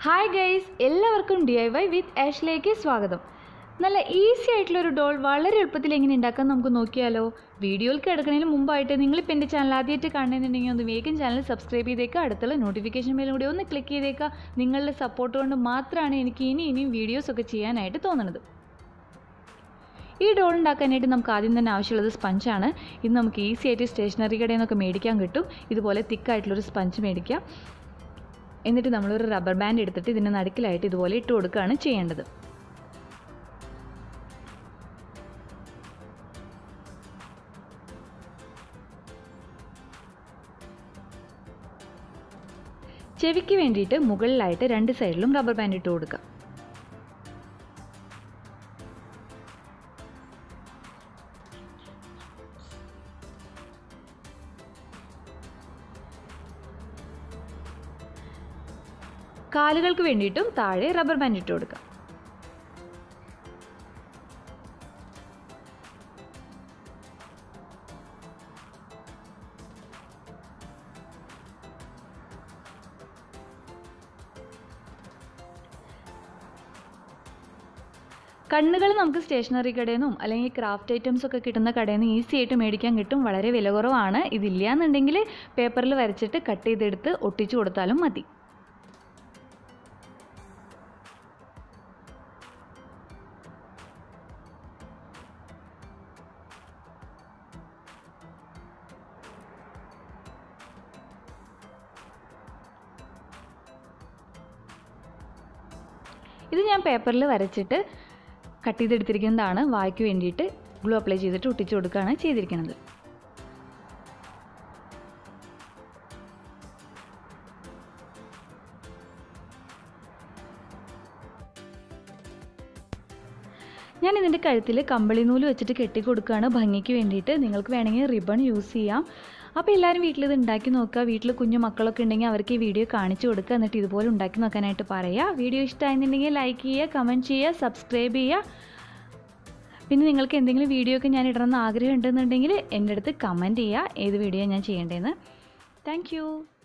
hi guys എല്ലാവർക്കും D I Y with ആഷിലേക്ക് സ്വാഗതം നല്ല ഈസി ആയിട്ടുള്ള ഒരു ഡോൾ വളരെ എളുപ്പത്തിൽ എങ്ങനെ ഉണ്ടാക്കാൻ നമുക്ക് നോക്കിയാലോ വീഡിയോയിൽ കിടക്കുന്നതിന് മുമ്പായിട്ട് നിങ്ങളിപ്പോൾ എൻ്റെ ചാനൽ ആദ്യമായിട്ട് കാണുന്നുണ്ടെങ്കിൽ ഒന്ന് വേഗം ചാനൽ സബ്സ്ക്രൈബ് ചെയ്തേക്കുക അടുത്തുള്ള നോട്ടിഫിക്കേഷൻ ബെല്ലും കൂടി ഒന്ന് ക്ലിക്ക് ചെയ്തേക്കുക നിങ്ങളുടെ സപ്പോർട്ട് കൊണ്ട് മാത്രമാണ് എനിക്ക് ഇനി ഇനിയും വീഡിയോസൊക്കെ ചെയ്യാനായിട്ട് തോന്നുന്നത് ഈ ഡോൾ ഉണ്ടാക്കാനായിട്ട് നമുക്ക് ആദ്യം തന്നെ ആവശ്യമുള്ളത് സ്പഞ്ചാണ് ഇത് നമുക്ക് ഈസി ആയിട്ട് സ്റ്റേഷനറി കടയിൽ നിന്നൊക്കെ മേടിക്കാൻ കിട്ടും ഇതുപോലെ തിക്കായിട്ടുള്ളൊരു സ്പഞ്ച് മേടിക്കാം എന്നിട്ട് നമ്മളൊരു റബ്ബർ ബാൻഡ് എടുത്തിട്ട് ഇതിൻ്റെ നടുക്കിലായിട്ട് ഇതുപോലെ ഇട്ട് കൊടുക്കുകയാണ് ചെയ്യേണ്ടത് ചെവിക്ക് വേണ്ടിയിട്ട് മുകളിലായിട്ട് രണ്ട് സൈഡിലും റബ്ബർ ബാൻഡ് ഇട്ട് കൊടുക്കുക കാലുകൾക്ക് വേണ്ടിയിട്ടും താഴെ റബ്ബർ ബാൻഡ് ഇട്ട് കൊടുക്കുക കണ്ണുകൾ നമുക്ക് സ്റ്റേഷനറി കടയിൽ നിന്നും അല്ലെങ്കിൽ ക്രാഫ്റ്റ് ഐറ്റംസ് ഒക്കെ കിട്ടുന്ന കടയിൽ നിന്ന് ഈസി ആയിട്ട് മേടിക്കാൻ കിട്ടും വളരെ വില കുറവാണ് ഇതില്ല എന്നുണ്ടെങ്കിൽ പേപ്പറിൽ വരച്ചിട്ട് കട്ട് ചെയ്തെടുത്ത് ഒട്ടിച്ചു കൊടുത്താലും മതി ഇത് ഞാൻ പേപ്പറിൽ വരച്ചിട്ട് കട്ട് ചെയ്തെടുത്തിരിക്കുന്നതാണ് വായ്ക്ക് വേണ്ടിയിട്ട് ഗ്ലൂ അപ്ലൈ ചെയ്തിട്ട് ഒട്ടിച്ചു കൊടുക്കുകയാണ് ചെയ്തിരിക്കുന്നത് ഞാൻ ഇതിൻ്റെ കഴുത്തിൽ കമ്പിളി നൂല് വെച്ചിട്ട് കെട്ടി കൊടുക്കുകയാണ് ഭംഗിക്ക് വേണ്ടിയിട്ട് നിങ്ങൾക്ക് വേണമെങ്കിൽ റിബൺ യൂസ് ചെയ്യാം അപ്പോൾ എല്ലാവരും വീട്ടിൽ ഇത് ഉണ്ടാക്കി നോക്കുക വീട്ടിൽ കുഞ്ഞു മക്കളൊക്കെ ഉണ്ടെങ്കിൽ അവർക്ക് ഈ വീഡിയോ കാണിച്ചു കൊടുക്കുക എന്നിട്ട് ഇതുപോലെ ഉണ്ടാക്കി നോക്കാനായിട്ട് പറയുക വീഡിയോ ഇഷ്ടമായിരുന്നുണ്ടെങ്കിൽ ലൈക്ക് ചെയ്യുക കമൻറ്റ് ചെയ്യുക സബ്സ്ക്രൈബ് ചെയ്യുക പിന്നെ നിങ്ങൾക്ക് എന്തെങ്കിലും വീഡിയോ ഒക്കെ ഞാൻ ഇടണമെന്ന് ആഗ്രഹം ഉണ്ടെന്നുണ്ടെങ്കിൽ എൻ്റെ അടുത്ത് കമൻറ്റ് ചെയ്യുക ഏത് വീഡിയോ ഞാൻ ചെയ്യേണ്ടതെന്ന് താങ്ക്